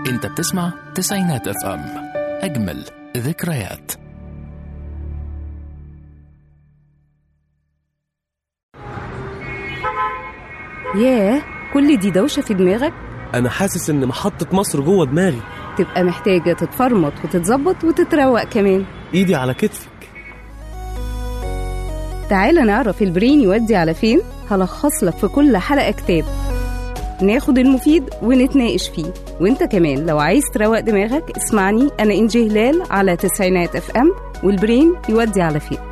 انت بتسمع تسعينات اف ام اجمل ذكريات ياه كل دي دوشة في دماغك انا حاسس ان محطة مصر جوه دماغي تبقى محتاجة تتفرمط وتتظبط وتتروق كمان ايدي على كتفك تعالى نعرف البرين يودي على فين هلخص لك في كل حلقة كتاب ناخد المفيد ونتناقش فيه وانت كمان لو عايز تروق دماغك اسمعني انا انجي هلال على تسعينات اف ام والبرين يودي على فين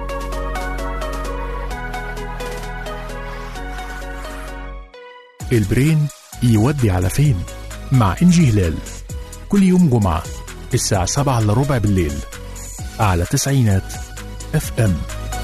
البرين يودي على فين مع انجي هلال كل يوم جمعة الساعة سبعة إلا ربع بالليل على تسعينات اف ام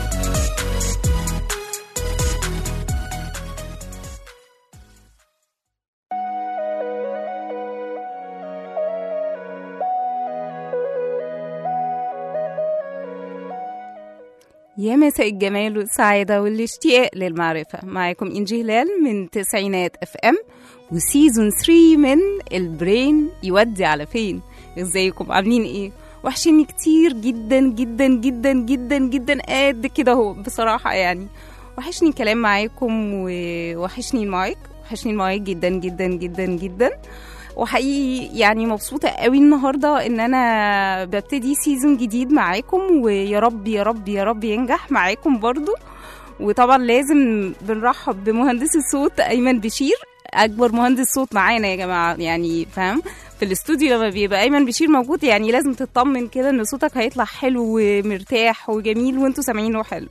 يا مساء الجمال والسعادة والاشتياق للمعرفة معاكم إنجي هلال من تسعينات اف ام وسيزون 3 من البرين يودي على فين ازيكم عاملين ايه وحشني كتير جدا جدا جدا جدا جدا قد كده اهو بصراحة يعني وحشني الكلام معاكم ووحشني المايك وحشني المايك جدا جدا جدا جدا وحقيقي يعني مبسوطة قوي النهاردة ان انا ببتدي سيزون جديد معاكم ويا رب يا رب يا رب ينجح معاكم برضو وطبعا لازم بنرحب بمهندس الصوت ايمن بشير اكبر مهندس صوت معانا يا جماعه يعني فاهم في الاستوديو لما بيبقى ايمن بشير موجود يعني لازم تطمن كده ان صوتك هيطلع حلو ومرتاح وجميل وانتوا سامعينه حلو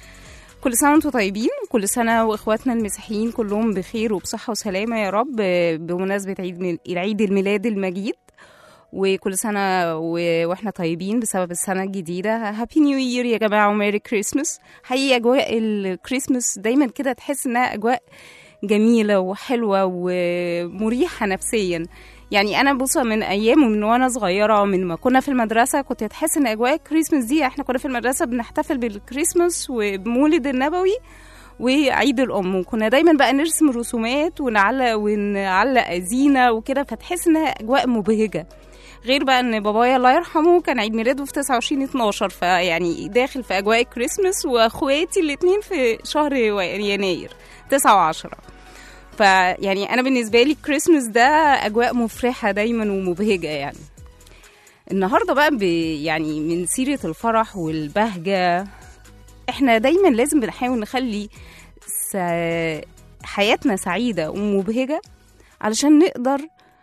كل سنه وانتم طيبين وكل سنه واخواتنا المسيحيين كلهم بخير وبصحه وسلامه يا رب بمناسبه عيد ميل- عيد الميلاد المجيد وكل سنة و... واحنا طيبين بسبب السنة الجديدة هابي نيو يير يا جماعة وميري كريسمس حقيقي أجواء الكريسمس دايما كده تحس إنها أجواء جميلة وحلوة ومريحة نفسيا يعني انا بص من ايام ومن وانا صغيره من ما كنا في المدرسه كنت تحس ان اجواء الكريسماس دي احنا كنا في المدرسه بنحتفل بالكريسماس وبمولد النبوي وعيد الام وكنا دايما بقى نرسم رسومات ونعلق ونعلق زينه وكده فتحس انها اجواء مبهجه غير بقى ان بابايا الله يرحمه كان عيد ميلاده في 29 12 فيعني داخل في اجواء الكريسماس واخواتي الاثنين في شهر يناير 9 و10 فيعني انا بالنسبه لي الكريسماس ده اجواء مفرحه دايما ومبهجه يعني النهارده بقى ب يعني من سيره الفرح والبهجه احنا دايما لازم بنحاول نخلي س... حياتنا سعيده ومبهجه علشان نقدر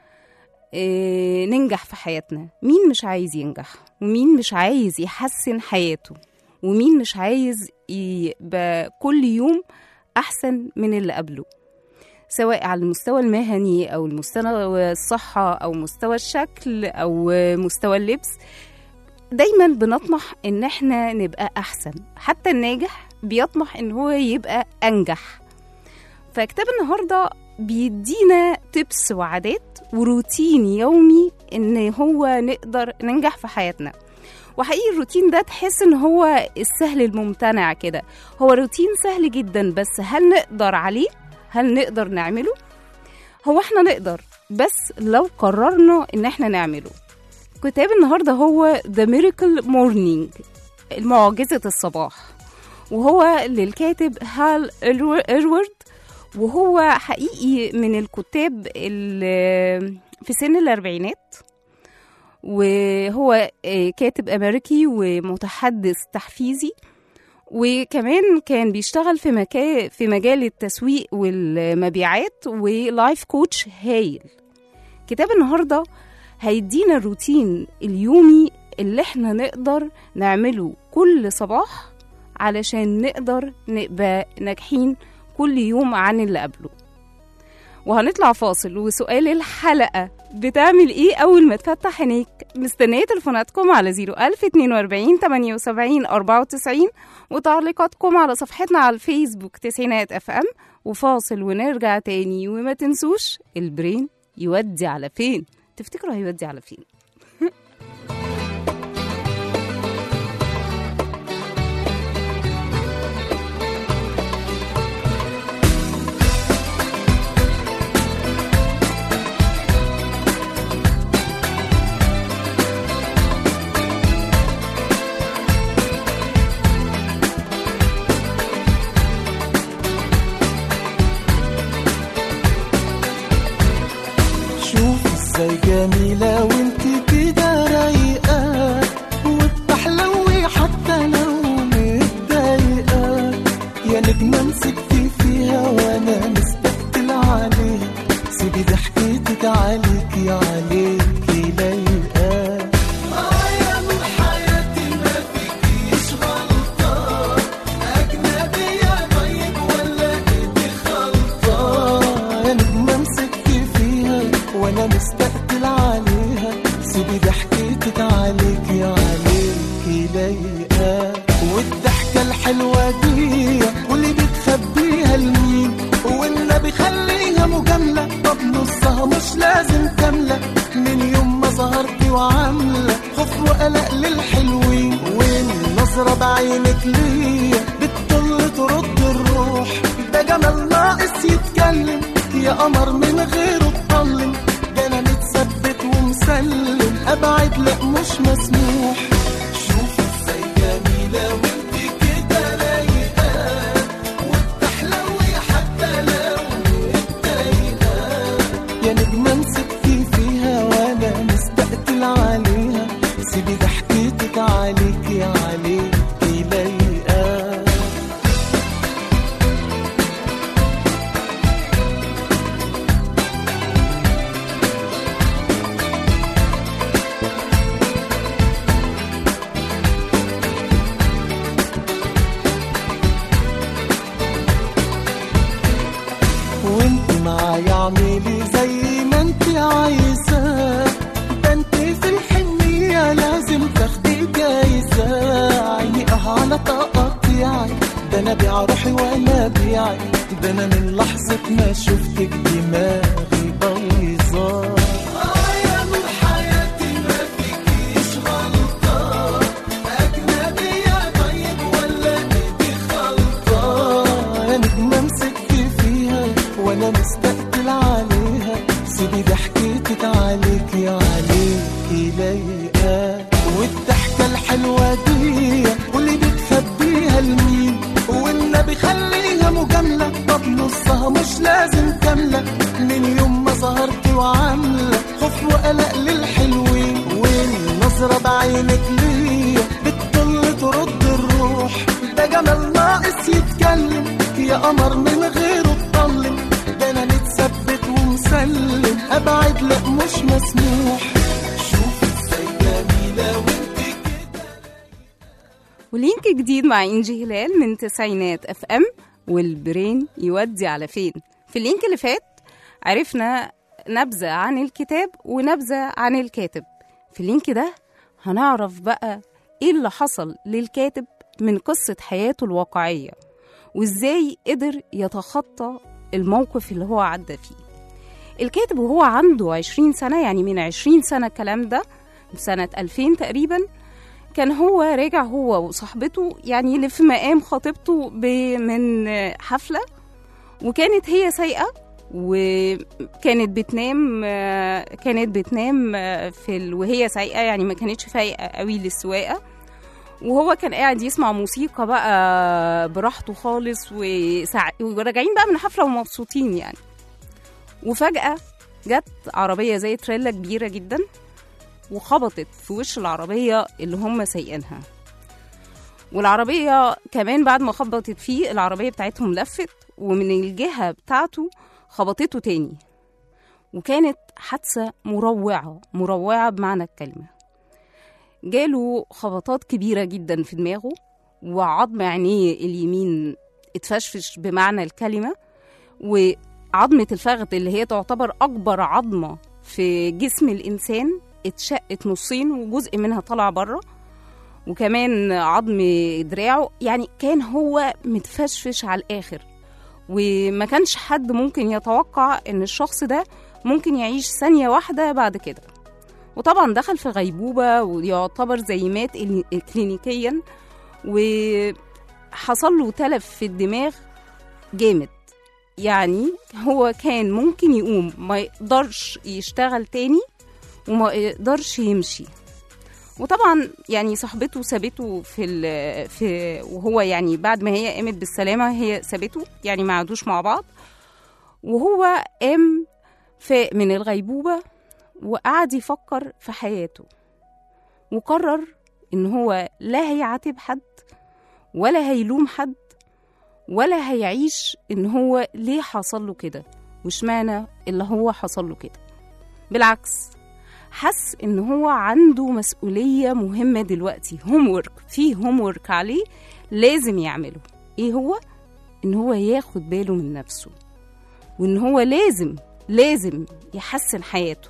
إيه ننجح في حياتنا مين مش عايز ينجح ومين مش عايز يحسن حياته ومين مش عايز يبقى كل يوم احسن من اللي قبله سواء على المستوى المهني او المستوى الصحه او مستوى الشكل او مستوى اللبس دايما بنطمح ان احنا نبقى احسن حتى الناجح بيطمح ان هو يبقى انجح فكتاب النهارده بيدينا تبس وعادات وروتين يومي ان هو نقدر ننجح في حياتنا وحقيقي الروتين ده تحس ان هو السهل الممتنع كده هو روتين سهل جدا بس هل نقدر عليه هل نقدر نعمله هو احنا نقدر بس لو قررنا ان احنا نعمله كتاب النهارده هو The Miracle Morning المعجزة الصباح وهو للكاتب هال إروارد وهو حقيقي من الكتاب اللي في سن الأربعينات وهو كاتب أمريكي ومتحدث تحفيزي وكمان كان بيشتغل في مكان في مجال التسويق والمبيعات ولايف كوتش هايل كتاب النهارده هيدينا الروتين اليومي اللي احنا نقدر نعمله كل صباح علشان نقدر نبقى ناجحين كل يوم عن اللي قبله وهنطلع فاصل وسؤال الحلقة بتعمل ايه أول ما تفتح عينيك مستنية تليفوناتكم على 01042 78 94 وتعليقاتكم على صفحتنا على الفيسبوك تسعينات اف ام وفاصل ونرجع تاني وما تنسوش البرين يودي على فين تفتكروا هيودي على فين جميلة وانت كده رايقة وبتحلوي حتى لو متضايقة يا نجمة مسكتي فيها وانا مستقتل عليها سيبي ضحكتك عليكي عليكي لايقة آه يا نور حياتي ما فيكيش غلطة أجنبية طيب ولا إيدي خلطة يا نجمة مسكتي فيها وأنا مستقتل عليها سيبي ضحكتك عليكي عليكي لايقة والضحكة الحلوة دي واللي بتخبيها لمين والنبي خليها مجاملة طب نصها مش لازم كاملة من يوم ما ظهرتي وعاملة خوف وقلق للحلوين والنظرة بعينك ليا بتطل ترد الروح ده جمال ناقص يتكلم يا قمر من غيره اتطلم ده انا متثبت ومسلم ابعد لا مش مسموح شوف ازاي جميلة وانت كده رايقة وبتحلوي حتى لو متضايقة يا نجمة مسكتي فيها وانا مستقتل عليها سيبي ضحكتك عليكي عليكي لايقة وانت معايا اعملي زي ما انت عايزة ده انت في الحنية لازم تاخدي جايزة عيني اه على تقطيعي ده انا بيع روحي وانا بيعي ده انا من لحظة ما شفتك دماغي بايظة آه يا نور حياتي ما فيكيش غلطة أجنبية طيب ولا إيدي خلطة يا نجمة مسكتي فيها وأنا مستقتل عليها سيبي ضحكتك عليكي عليكي لايقة والضحكة الحلوة دي واللي بتخبيها لمين والنبي خليها مجاملة طب نصها مش لازم كاملة من يوم ما ظهرتي وعاملة خوف وقلق للحلوين والنظرة بعينك ليا بتطل ترد الروح ده جمال ناقص يتكلم يا قمر من غيره اتطلم ده انا متثبت ومسلم ابعد لا مش مسموح شوف ازاي جميلة وانت كده ولينك جديد مع إنجي هلال من تسعينات اف ام والبرين يودي على فين في اللينك اللي فات عرفنا نبذة عن الكتاب ونبذة عن الكاتب في اللينك ده هنعرف بقى ايه اللي حصل للكاتب من قصة حياته الواقعية وازاي قدر يتخطى الموقف اللي هو عدى فيه الكاتب وهو عنده 20 سنة يعني من 20 سنة الكلام ده سنة 2000 تقريبا كان هو راجع هو وصاحبته يعني في مقام خطيبته ب- من حفلة وكانت هي سايقة وكانت بتنام كانت بتنام في ال... وهي سايقة يعني ما كانتش فايقة قوي للسواقة وهو كان قاعد يسمع موسيقى بقى براحته خالص وسع... وراجعين بقى من حفلة ومبسوطين يعني وفجأة جت عربية زي تريلا كبيرة جدا وخبطت في وش العربية اللي هم سايقينها والعربية كمان بعد ما خبطت فيه العربية بتاعتهم لفت ومن الجهة بتاعته خبطته تاني وكانت حادثة مروعة مروعة بمعنى الكلمة جاله خبطات كبيرة جدا في دماغه وعظم عينيه اليمين اتفشفش بمعنى الكلمة وعظمة الفخذ اللي هي تعتبر أكبر عظمة في جسم الإنسان اتشقت نصين وجزء منها طلع بره وكمان عظم دراعه يعني كان هو متفشفش على الآخر وما كانش حد ممكن يتوقع ان الشخص ده ممكن يعيش ثانية واحدة بعد كده وطبعا دخل في غيبوبة ويعتبر زي مات إلي- كلينيكيا وحصل له تلف في الدماغ جامد يعني هو كان ممكن يقوم ما يقدرش يشتغل تاني وما يقدرش يمشي وطبعا يعني صاحبته سابته في ال في وهو يعني بعد ما هي قامت بالسلامه هي سابته يعني ما عادوش مع بعض وهو قام فاق من الغيبوبه وقعد يفكر في حياته وقرر إن هو لا هيعاتب حد ولا هيلوم حد ولا هيعيش إن هو ليه حصل له كده واشمعنى اللي هو حصل له كده بالعكس حس إن هو عنده مسؤولية مهمة دلوقتي هوم ورك في هوم ورك عليه لازم يعمله إيه هو؟ إن هو ياخد باله من نفسه وإن هو لازم لازم يحسن حياته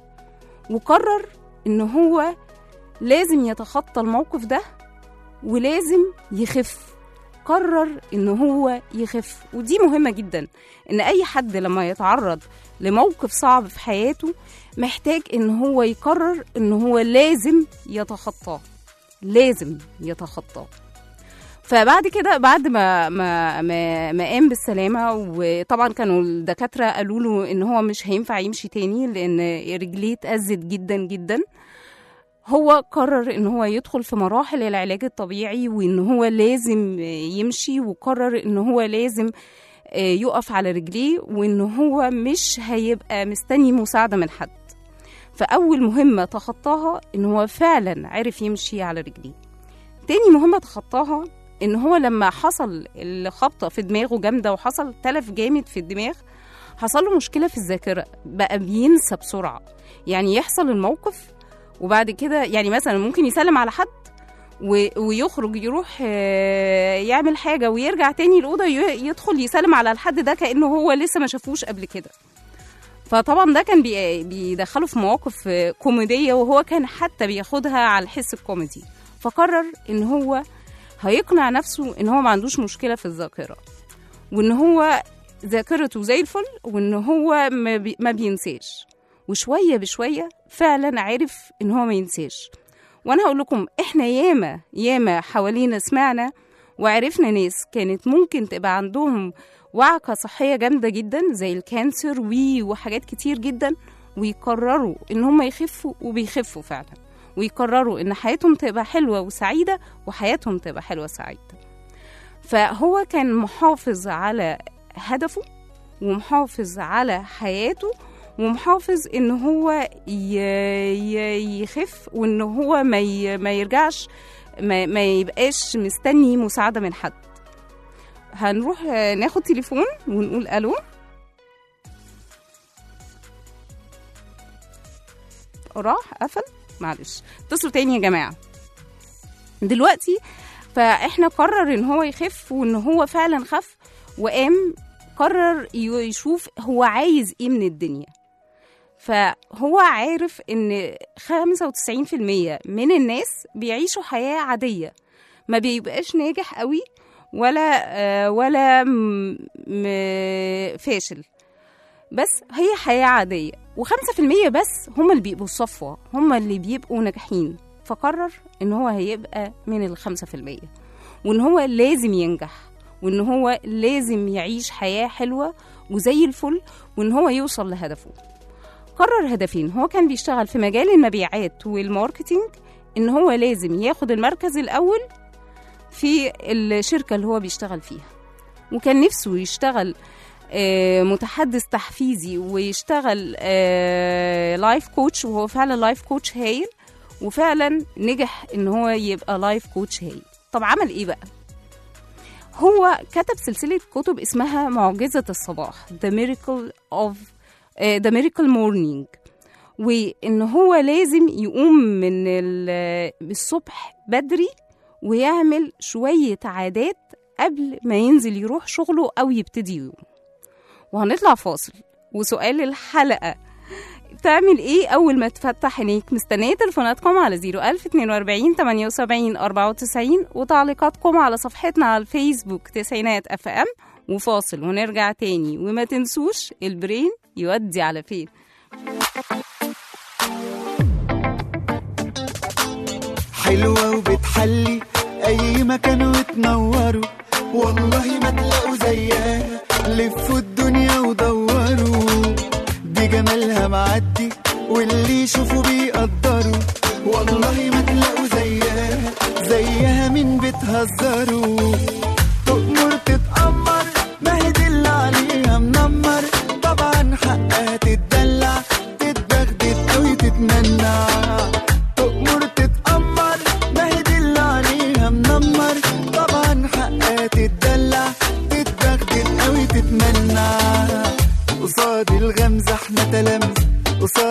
وقرر إن هو لازم يتخطى الموقف ده ولازم يخف قرر ان هو يخف ودي مهمة جدا ان اي حد لما يتعرض لموقف صعب في حياته محتاج ان هو يقرر ان هو لازم يتخطاه لازم يتخطاه فبعد كده بعد ما ما ما, ما قام بالسلامه وطبعا كانوا الدكاتره قالوا له ان هو مش هينفع يمشي تاني لان رجليه اتأذت جدا جدا هو قرر ان هو يدخل في مراحل العلاج الطبيعي وان هو لازم يمشي وقرر ان هو لازم يقف على رجليه وان هو مش هيبقى مستني مساعده من حد فاول مهمه تخطاها ان هو فعلا عرف يمشي على رجليه تاني مهمه تخطاها ان هو لما حصل الخبطه في دماغه جامده وحصل تلف جامد في الدماغ حصل له مشكله في الذاكره بقى بينسى بسرعه يعني يحصل الموقف وبعد كده يعني مثلا ممكن يسلم على حد و- ويخرج يروح آه، يعمل حاجه ويرجع تاني الاوضه ي- يدخل يسلم على الحد ده كانه هو لسه ما شافوش قبل كده فطبعا ده كان بي- بيدخله في مواقف آه، كوميديه وهو كان حتى بياخدها على الحس الكوميدي فقرر ان هو هيقنع نفسه ان هو ما عندوش مشكله في الذاكره وان هو ذاكرته زي الفل وان هو ما, بي ما بينساش وشويه بشويه فعلا عرف ان هو ما ينساش وانا هقول لكم احنا ياما ياما حوالينا سمعنا وعرفنا ناس كانت ممكن تبقى عندهم وعكة صحية جامدة جدا زي الكانسر وي وحاجات كتير جدا ويقرروا ان هم يخفوا وبيخفوا فعلا ويقرروا ان حياتهم تبقى حلوة وسعيدة وحياتهم تبقى حلوة وسعيدة فهو كان محافظ على هدفه ومحافظ على حياته ومحافظ ان هو ي... ي... يخف وان هو ما, ي... ما يرجعش ما... ما يبقاش مستني مساعدة من حد هنروح آه، ناخد تليفون ونقول الو راح قفل معلش اتصلوا تاني يا جماعة دلوقتي فاحنا قرر ان هو يخف وان هو فعلا خف وقام قرر ي- يشوف هو عايز ايه من الدنيا فهو عارف ان 95% من الناس بيعيشوا حياة عادية ما بيبقاش ناجح قوي ولا آه، ولا م- م- فاشل بس هي حياة عادية وخمسة في المية بس هم اللي بيبقوا الصفوة هم اللي بيبقوا ناجحين فقرر ان هو هيبقى من الخمسة في المية وان هو لازم ينجح وان هو لازم يعيش حياة حلوة وزي الفل وان هو يوصل لهدفه قرر هدفين هو كان بيشتغل في مجال المبيعات والماركتينج ان هو لازم ياخد المركز الاول في الشركة اللي هو بيشتغل فيها وكان نفسه يشتغل آه، متحدث تحفيزي ويشتغل آه، لايف كوتش وهو فعلا لايف كوتش هايل وفعلا نجح ان هو يبقى لايف كوتش هايل طب عمل ايه بقى هو كتب سلسلة كتب اسمها معجزة الصباح The Miracle of آه، The Miracle Morning وان هو لازم يقوم من ال- الصبح بدري ويعمل شوية عادات قبل ما ينزل يروح شغله أو يبتدي يوم وهنطلع فاصل وسؤال الحلقة بتعمل ايه أول ما تفتح عينيك مستنية تليفوناتكم على 01042 78 94 وتعليقاتكم على صفحتنا على الفيسبوك تسعينات اف ام وفاصل ونرجع تاني وما تنسوش البرين يودي على فين حلوة وبتحلي أي مكان وتنوروا والله ما تلاقوا زيها لفوا الدنيا ودوروا دي جمالها معدي واللي يشوفوا بيقدروا والله ما تلاقوا زيها زيها من بتهزروا تؤمر تتأمر ما هي دي اللي عليها منمر طبعا حقها تتدلع تتبغدد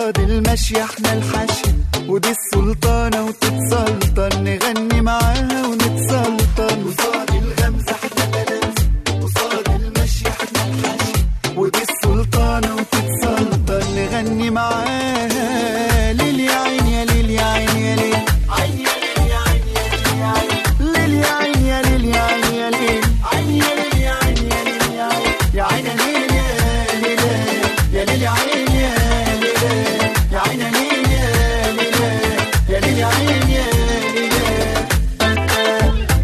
قصاد المشي احنا الحشي ودي السلطانة وتتسلطن نغني معاها ونتسلطن قصاد الغمزة احنا تلامذة قصاد المشي احنا الحشي ودي السلطانة وتتسلطن نغني معاها ليل يا عين يا ليل يا عين يا ليل عين يا ليل يا عين يا ليل يا عين ليل يا عين يا ليل يا عين يا عين يا ليل يا عين يا ليل يا عين يا ليل يا ليل يا عين يا ليل يا عين يا ليل يا ليل يا عين يا ليل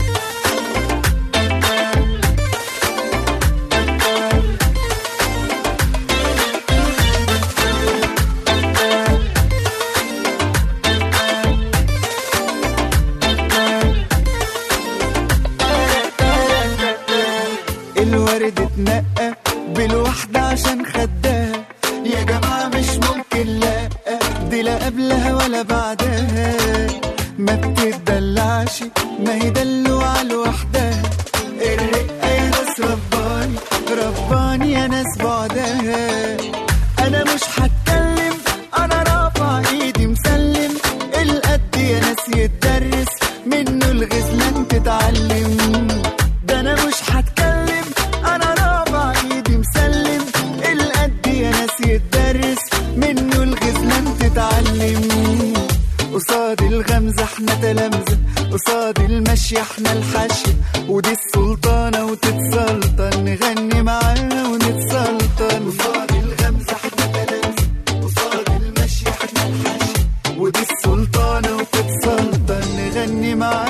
الورد اتنقى بالوحدة عشان خدها يا جماعة مش ممكن لا دي لا قبلها ولا بعدها ما بتدلعش ما هي دلوعة لوحدها الرقة يا ناس رباني رباني يا ناس بعدها انا مش هتكلم انا رافع ايدي مسلم القد يا ناس يتدرس منه الغزلان تتعلم ده انا مش هتكلم انا رافع ايدي مسلم القد يا ناس يتدرس منه الغزلان تتعلم قصاد الغمزة احنا تلامذة قصاد المشي احنا الحشي ودي السلطانة وتتسلطن نغني معاها ونتسلطن قصاد الغمزة احنا تلامذة قصاد المشي احنا الحشي ودي السلطانة وتتسلطن نغني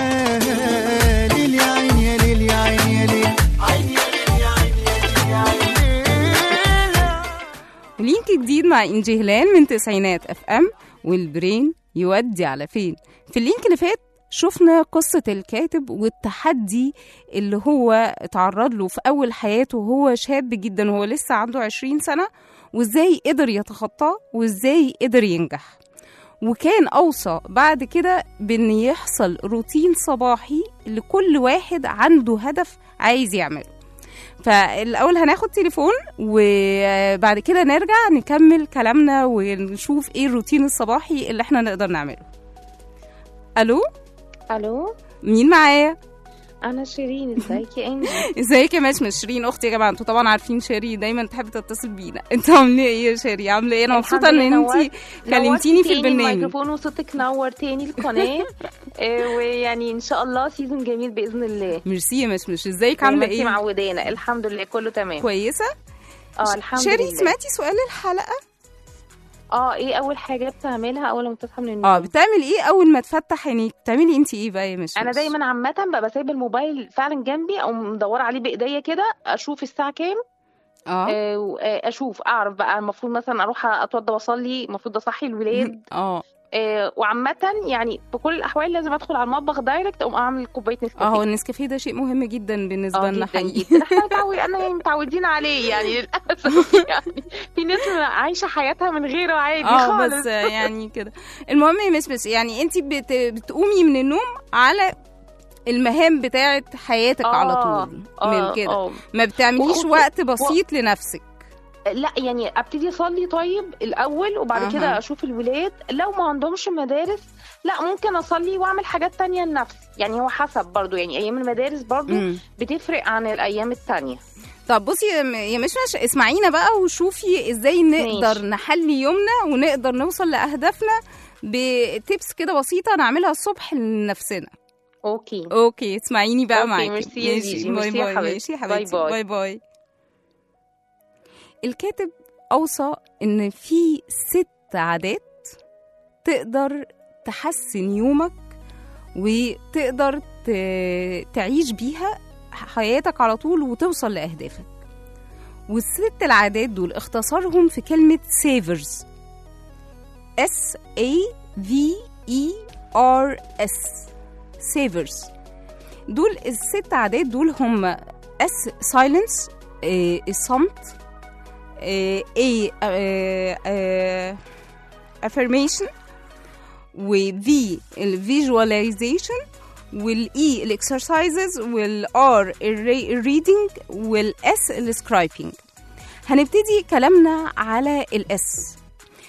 معاها ليل يا عين يا ليل يا عين يا ليل عين يا ليل يا عين يا ليل يا عين يا ليل لينك جديد مع إنجي هلال من تسعينات اف ام والبرين يودي على فين في اللينك اللي فات شفنا قصة الكاتب والتحدي اللي هو اتعرض له في أول حياته وهو شاب جدا وهو لسه عنده عشرين سنة وازاي قدر يتخطاه وازاي قدر ينجح وكان أوصى بعد كده بأن يحصل روتين صباحي لكل واحد عنده هدف عايز يعمله فالأول هناخد تليفون وبعد كده نرجع نكمل كلامنا ونشوف ايه الروتين الصباحي اللي احنا نقدر نعمله ألو الو مين معايا؟ انا شيرين ازيك يا انجي ازيك يا مش مش شيرين اختي يا جماعه انتوا طبعا عارفين شيرين دايما تحب تتصل بينا انتوا عامله ايه يا شيرين عامله ايه انا مبسوطه ان انت كلمتيني في البرنامج الميكروفون وصوتك نور تاني القناه آه، ويعني ان شاء الله سيزون جميل باذن الله ميرسي يا مش مش ازيك زي ما عامله انتي ايه معودانا الحمد لله كله تمام كويسه اه الحمد شيرين لله سمعتي سؤال الحلقه اه ايه اول حاجه بتعملها اول ما تصحى من النوم اه بتعمل ايه اول ما تفتح عينيك بتعملي انت ايه بقى يا مش انا مش؟ دايما عامه ببقى سايبه الموبايل فعلا جنبي او مدوره عليه بايديا كده اشوف الساعه كام اه آه، و- آه، اشوف اعرف بقى المفروض مثلا اروح اتوضى واصلي المفروض اصحي الولاد اه آه، وعامة يعني في كل الأحوال لازم أدخل على المطبخ دايركت أقوم أعمل كوباية نسكافيه اه هو النسكافيه ده شيء مهم جدا بالنسبه اه لنا جدا حقيقي جدا احنا متعود انا يعني متعودين عليه يعني للاسف يعني في ناس عايشه حياتها من غيره عادي اه خالص بس يعني كده المهم يا مش بس يعني انت بت... بتقومي من النوم على المهام بتاعه حياتك آه، على طول آه، من كده آه. ما بتعمليش وخصو- وقت بسيط لنفسك لا يعني ابتدي اصلي طيب الاول وبعد أها. كده اشوف الولاد لو ما عندهمش مدارس لا ممكن اصلي واعمل حاجات تانية لنفسي يعني هو حسب برضو يعني ايام المدارس برضو مم. بتفرق عن الايام التانية طب بصي يا م- يا مشمش اسمعينا بقى وشوفي ازاي نقدر ماشي. نحلي يومنا ونقدر نوصل لاهدافنا بتيبس كده بسيطه نعملها الصبح لنفسنا اوكي اوكي اسمعيني بقى أوكي، معاكي ميرسي يا جيجي، باي ميرسي يا باي حبيبتي. ماشي يا باي حبيبتي باي. باي باي الكاتب اوصى ان في ست عادات تقدر تحسن يومك وتقدر ت- تعيش بيها حياتك على طول وتوصل لأهدافك والست العادات دول اختصرهم في كلمة savers S A V E R S savers دول الست عادات دول هم S silence آه، الصمت آه، A آه، آه، affirmation و V ال visualization وال E ال exercises وال R ال re- ال reading وال S ال scribing هنبتدي كلامنا على ال S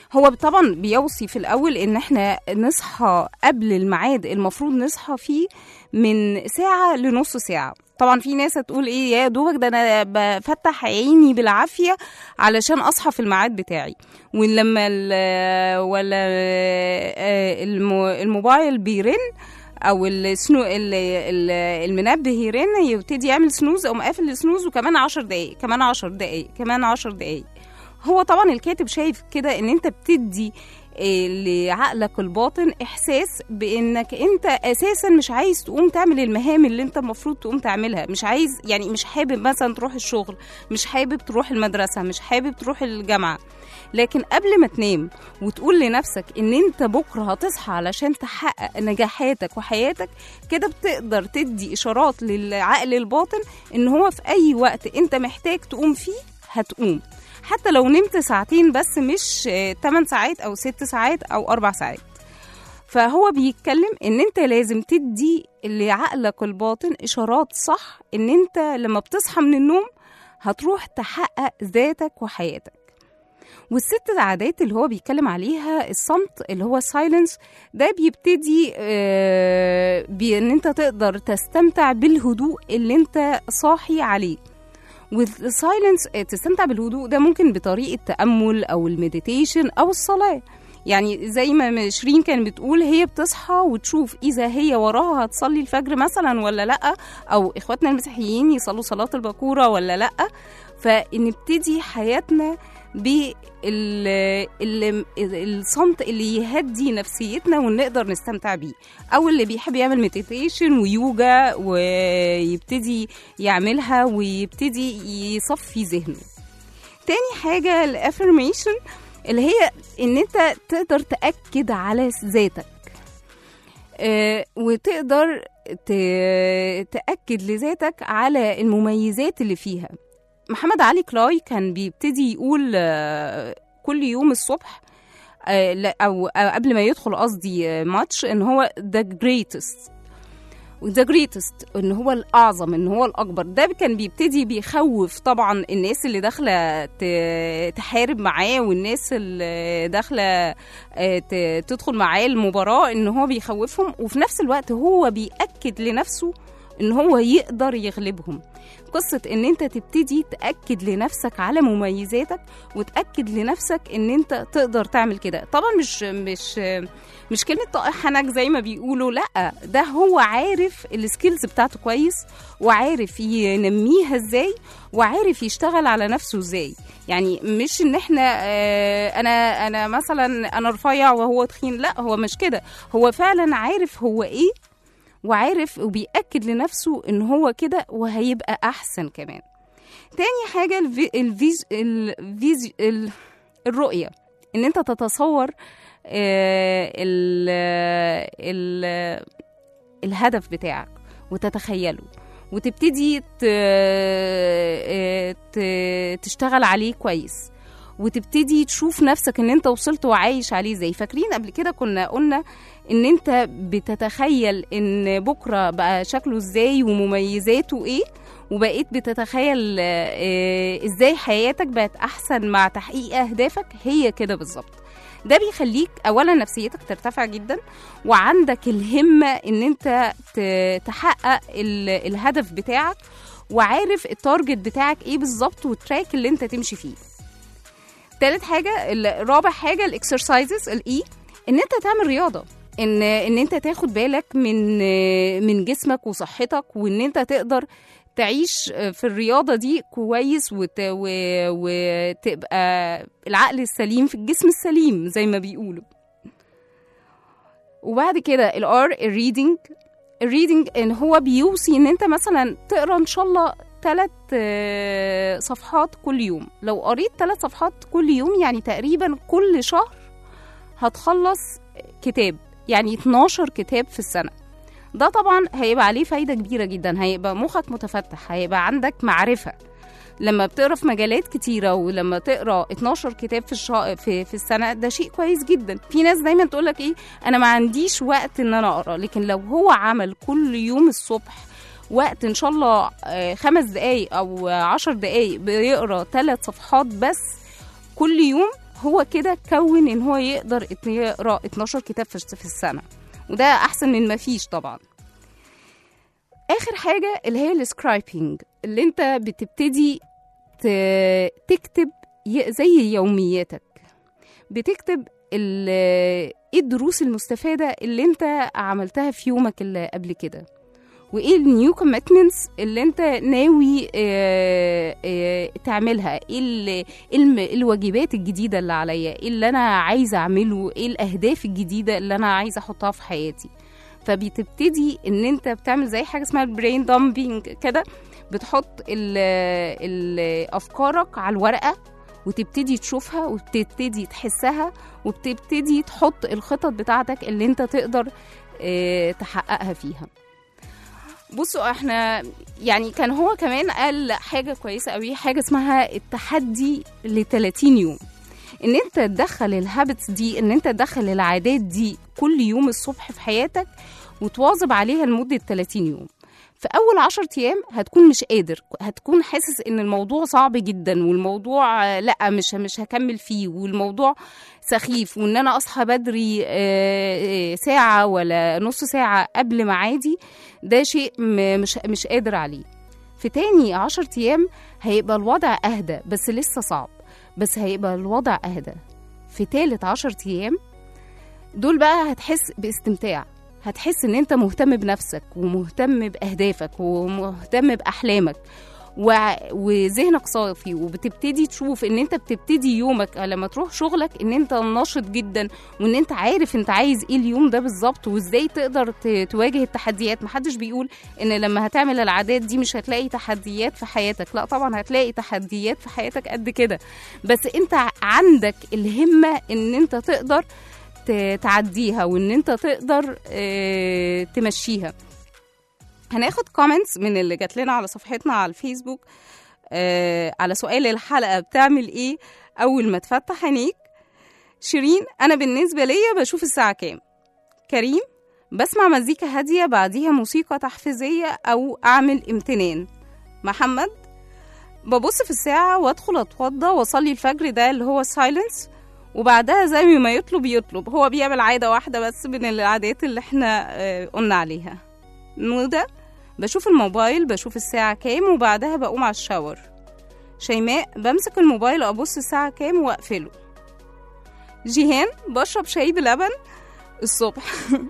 هو طبعا بيوصي في الاول ان احنا نصحى قبل الميعاد المفروض نصحى فيه من ساعه لنص ساعه طبعا في ناس هتقول ايه يا دوبك ده انا بفتح عيني بالعافيه علشان اصحى في الميعاد بتاعي ولما ال- ولا آه، الم- الموبايل بيرن او السنو ال- ال- المنبه يرن يبتدي يعمل سنوز او مقافل السنوز وكمان عشر دقايق كمان عشر دقايق كمان عشر دقايق هو طبعا الكاتب شايف كده ان انت بتدي آه، لعقلك الباطن احساس بانك انت اساسا مش عايز تقوم تعمل المهام اللي انت المفروض تقوم تعملها مش عايز يعني مش حابب مثلا تروح الشغل مش حابب تروح المدرسه مش حابب تروح الجامعه لكن قبل ما تنام وتقول لنفسك ان انت بكره هتصحى علشان تحقق نجاحاتك وحياتك كده بتقدر تدي اشارات للعقل الباطن ان هو في اي وقت انت محتاج تقوم فيه هتقوم حتى لو نمت ساعتين بس مش 8 ساعات او 6 ساعات او 4 ساعات فهو بيتكلم ان انت لازم تدي لعقلك الباطن اشارات صح ان انت لما بتصحى من النوم هتروح تحقق ذاتك وحياتك والست عادات اللي هو بيتكلم عليها الصمت اللي هو السايلنس ده بيبتدي آه، بان انت تقدر تستمتع بالهدوء اللي انت صاحي عليه والسايلنس تستمتع بالهدوء ده ممكن بطريقه تامل او المديتيشن او الصلاه يعني زي ما شيرين كانت بتقول هي بتصحى وتشوف اذا هي وراها هتصلي الفجر مثلا ولا لا او اخواتنا المسيحيين يصلوا صلاه البكوره ولا لا فنبتدي حياتنا بالصمت اللي يهدي نفسيتنا ونقدر نستمتع بيه او اللي بيحب يعمل مديتيشن ويوجا ويبتدي يعملها ويبتدي يصفي ذهنه تاني حاجة الافرميشن اللي هي ان انت تقدر تأكد على ذاتك آه، وتقدر ت- تأكد لذاتك على المميزات اللي فيها محمد علي كلاي كان بيبتدي يقول آه، كل يوم الصبح آه، لا- او أو قبل ما يدخل قصدي ماتش ان هو ذا جريتست وذا جريتست ان هو الاعظم ان هو الاكبر ده كان بيبتدي بيخوف طبعا الناس اللي داخله ت- تحارب معاه والناس اللي داخله آه، ت- تدخل معاه المباراه ان هو بيخوفهم وفي نفس الوقت هو بيأكد لنفسه ان هو يقدر يغلبهم قصة ان انت تبتدي تأكد لنفسك على مميزاتك وتأكد لنفسك ان انت تقدر تعمل كده طبعا مش مش مش كلمة طائح حنك زي ما بيقولوا لا ده هو عارف السكيلز بتاعته كويس وعارف ينميها ازاي وعارف يشتغل على نفسه ازاي يعني مش ان احنا آه، انا انا مثلا انا رفيع وهو تخين لا هو مش كده هو فعلا عارف هو ايه وعارف وبيأكد لنفسه ان هو كده وهيبقى احسن كمان تاني حاجة الفي الفيز الفيز ال الرؤية ان انت تتصور آه، ال ال الهدف بتاعك وتتخيله وتبتدي ت- آه، ت- تشتغل عليه كويس وتبتدي تشوف نفسك ان انت وصلت وعايش عليه ازاي فاكرين قبل كده كنا قلنا ان انت بتتخيل ان بكره بقى شكله ازاي ومميزاته ايه وبقيت بتتخيل آه، ازاي حياتك بقت احسن مع تحقيق اهدافك هي كده بالظبط ده بيخليك اولا نفسيتك ترتفع جدا وعندك الهمه ان انت ت- تحقق ال- الهدف بتاعك وعارف التارجت بتاعك ايه بالظبط والتراك اللي انت تمشي فيه تالت حاجه ال- رابع حاجه الاكسرسايزز الاي ان انت تعمل رياضه ان ان انت تاخد بالك من من جسمك وصحتك وان انت تقدر تعيش في الرياضه دي كويس وت... و... وتبقى العقل السليم في الجسم السليم زي ما بيقولوا وبعد كده الار الريدنج الريدنج ان هو بيوصي ان انت مثلا تقرا ان شاء الله ثلاث صفحات كل يوم لو قريت ثلاث صفحات كل يوم يعني تقريبا كل شهر هتخلص كتاب يعني 12 كتاب في السنه ده طبعا هيبقى عليه فايده كبيره جدا هيبقى مخك متفتح هيبقى عندك معرفه لما بتقرا في مجالات كتيره ولما تقرا 12 كتاب في الشا... في في السنه ده شيء كويس جدا في ناس دايما تقول لك ايه انا ما عنديش وقت ان انا اقرا لكن لو هو عمل كل يوم الصبح وقت ان شاء الله آه، خمس دقايق او آه، عشر دقايق بيقرا ثلاث صفحات بس كل يوم هو كده كون ان هو يقدر يقرا 12 كتاب في في السنه وده احسن من ما فيش طبعا اخر حاجه اللي هي السكرايبنج اللي انت بتبتدي ت- تكتب ي- زي يومياتك بتكتب ال- ايه الدروس المستفاده اللي انت عملتها في يومك اللي قبل كده وايه النيو كوميتمنتس اللي انت ناوي آه، آه، تعملها ايه ال- الم- الواجبات الجديده اللي عليا ايه اللي انا عايزه اعمله ايه الاهداف الجديده اللي انا عايزه احطها في حياتي فبتبتدي ان انت بتعمل زي حاجه اسمها البرين دامبينج كده بتحط ال ال افكارك على الورقه وتبتدي تشوفها وبتبتدي تحسها وبتبتدي تحط الخطط بتاعتك اللي انت تقدر آه، تحققها فيها بصوا احنا يعني كان هو كمان قال حاجه كويسه قوي حاجه اسمها التحدي ل 30 يوم ان انت تدخل الهابتس دي ان انت تدخل العادات دي كل يوم الصبح في حياتك وتواظب عليها لمده 30 يوم في اول 10 ايام هتكون مش قادر هتكون حاسس ان الموضوع صعب جدا والموضوع آه، لا مش مش هكمل فيه والموضوع سخيف وان انا اصحى بدري آه، آه، ساعه ولا نص ساعه قبل ميعادي ده شيء م- مش مش قادر عليه في تاني 10 ايام هيبقى الوضع اهدى بس لسه صعب بس هيبقى الوضع اهدى في تالت 10 ايام دول بقى هتحس باستمتاع هتحس ان انت مهتم بنفسك ومهتم باهدافك ومهتم باحلامك و- وذهنك صافي وبتبتدي تشوف ان انت بتبتدي يومك لما تروح شغلك ان انت ناشط جدا وان انت عارف انت عايز ايه اليوم ده بالظبط وازاي تقدر ت- تواجه التحديات محدش بيقول ان لما هتعمل العادات دي مش هتلاقي تحديات في حياتك لا طبعا هتلاقي تحديات في حياتك قد كده بس انت ع- عندك الهمة ان انت تقدر ت- تعديها وان انت تقدر اه تمشيها هناخد كومنتس من اللي جات لنا على صفحتنا على الفيسبوك آه على سؤال الحلقة بتعمل ايه أول ما تفتح عينيك شيرين أنا بالنسبة ليا بشوف الساعة كام كريم بسمع مزيكا هادية بعديها موسيقى تحفيزية أو أعمل امتنان محمد ببص في الساعة وأدخل أتوضى وأصلي الفجر ده اللي هو السايلنس وبعدها زي ما يطلب يطلب هو بيعمل عادة واحدة بس من العادات اللي احنا آه، قلنا عليها نودة بشوف الموبايل بشوف الساعة كام وبعدها بقوم على الشاور شيماء بمسك الموبايل أبص الساعة كام وأقفله جيهان بشرب شاي بلبن الصبح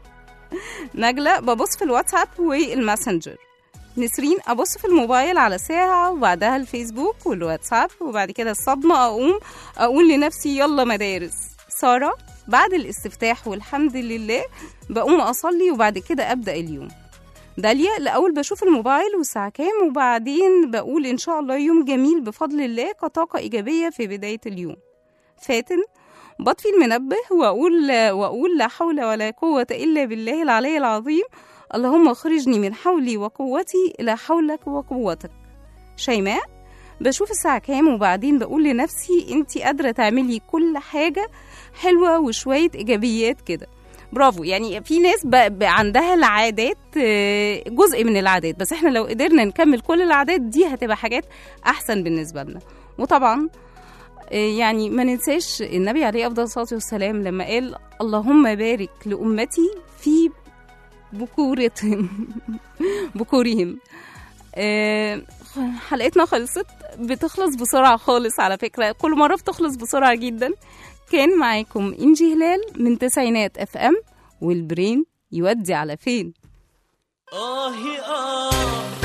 نجلة ببص في الواتساب والماسنجر نسرين أبص في الموبايل على ساعة وبعدها الفيسبوك والواتساب وبعد كده الصدمة أقوم أقول لنفسي يلا مدارس سارة بعد الاستفتاح والحمد لله بقوم أصلي وبعد كده أبدأ اليوم داليا الأول بشوف الموبايل والساعة كام وبعدين بقول إن شاء الله يوم جميل بفضل الله كطاقة إيجابية في بداية اليوم فاتن بطفي المنبه وأقول وأقول لا حول ولا قوة إلا بالله العلي العظيم اللهم اخرجني من حولي وقوتي إلى حولك وقوتك شيماء بشوف الساعة كام وبعدين بقول لنفسي انتي قادرة تعملي كل حاجة حلوة وشوية إيجابيات كده برافو يعني في ناس ب... ب... عندها العادات آه، جزء من العادات بس احنا لو قدرنا نكمل كل العادات دي هتبقى حاجات احسن بالنسبه لنا وطبعا آه، يعني ما ننساش النبي عليه افضل الصلاه والسلام لما قال اللهم بارك لامتي في بكورتهم بكورهم آه، حلقتنا خلصت بتخلص بسرعة خالص على فكرة كل مرة بتخلص بسرعة جدا كان معاكم إنجي هلال من تسعينات اف ام والبرين يودي على فين آه آه